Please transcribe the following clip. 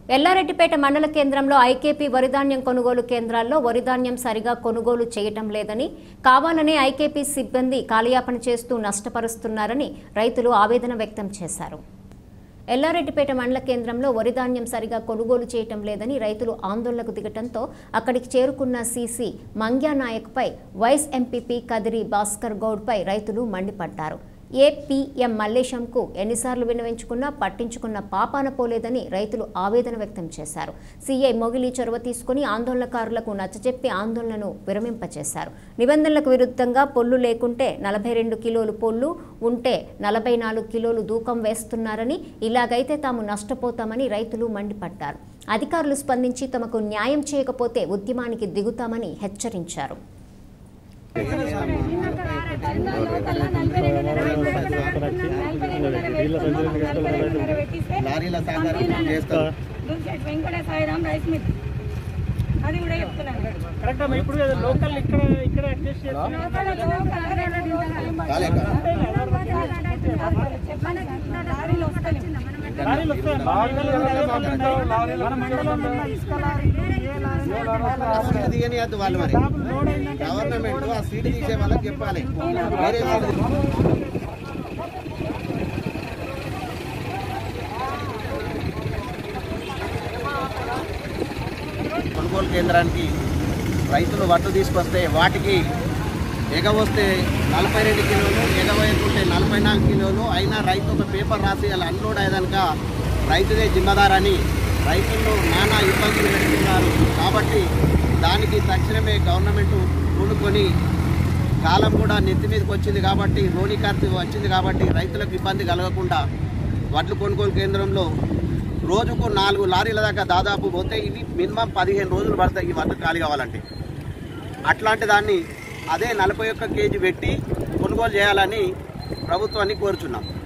ఎల్లారెడ్డిపేట మండల కేంద్రంలో ఐకేపీ వరిధాన్యం కొనుగోలు కేంద్రాల్లో వరిధాన్యం సరిగా కొనుగోలు చేయటం లేదని కావాలనే ఐకేపీ సిబ్బంది కాలయాపన చేస్తూ నష్టపరుస్తున్నారని రైతులు ఆవేదన వ్యక్తం చేశారు ఎల్లారెడ్డిపేట మండల కేంద్రంలో వరిధాన్యం సరిగా కొనుగోలు చేయటం లేదని రైతులు ఆందోళనకు దిగటంతో అక్కడికి చేరుకున్న సీసీ మంగ్యా నాయక్పై వైస్ ఎంపీపీ కదిరి భాస్కర్ గౌడ్పై రైతులు మండిపడ్డారు ఏపీఎం మల్లేశంకు ఎన్నిసార్లు విన్నవించుకున్నా పట్టించుకున్న పాపాన పోలేదని రైతులు ఆవేదన వ్యక్తం చేశారు సీఐ మొగిలి చొరవ తీసుకుని ఆందోళనకారులకు నచ్చజెప్పి ఆందోళనను విరమింపచేశారు నిబంధనలకు విరుద్ధంగా పొల్లు లేకుంటే నలభై రెండు కిలోలు పొల్లు ఉంటే నలభై నాలుగు కిలోలు దూకం వేస్తున్నారని ఇలాగైతే తాము నష్టపోతామని రైతులు మండిపడ్డారు అధికారులు స్పందించి తమకు న్యాయం చేయకపోతే ఉద్యమానికి దిగుతామని హెచ్చరించారు లారీల సహకారం చేస్తారు వెంకటేశ్వరరామ్ రైస్ మిల్ అది కూడా చెప్తున్నాను కరెక్ట్ అమ్మా ఇప్పుడు ఏదో లోకల్ ఇక్కడ ఇక్కడ అడ్జస్ట్ చేసి కాలేక లారీలు వస్తలేవు లారీలు వస్తాయి మన మండలంలో ఇసుక లారీలు ఏ లారీలు సీటు తీయనియద్దు వాళ్ళు మరి గవర్నమెంట్ ఆ సీటు తీసే వాళ్ళకి చెప్పాలి వేరే వాళ్ళు కొనుగోలు కేంద్రానికి రైతులు వడ్లు తీసుకొస్తే వాటికి ఎగవస్తే నలభై రెండు కిలోలు ఎగవేయకుంటే నలభై నాలుగు కిలోలు అయినా రైతు ఒక పేపర్ రాసి అలా అన్లోడ్ అయ్యేదానిక రైతుదే జిమ్మదారని రైతులు నానా ఇబ్బందులు పెడుతున్నారు కాబట్టి దానికి తక్షణమే గవర్నమెంట్ కూడుకొని కాలం కూడా నెత్తి మీదకి వచ్చింది కాబట్టి రోని ఖర్చు వచ్చింది కాబట్టి రైతులకు ఇబ్బంది కలగకుండా వడ్లు కొనుగోలు కేంద్రంలో రోజుకు నాలుగు లారీల దాకా దాదాపు పోతే ఇవి మినిమం పదిహేను రోజులు పడతాయి ఈ వడ్లు ఖాళీ కావాలంటే అట్లాంటి దాన్ని అదే నలభై ఒక్క కేజీ పెట్టి కొనుగోలు చేయాలని ప్రభుత్వాన్ని కోరుచున్నాం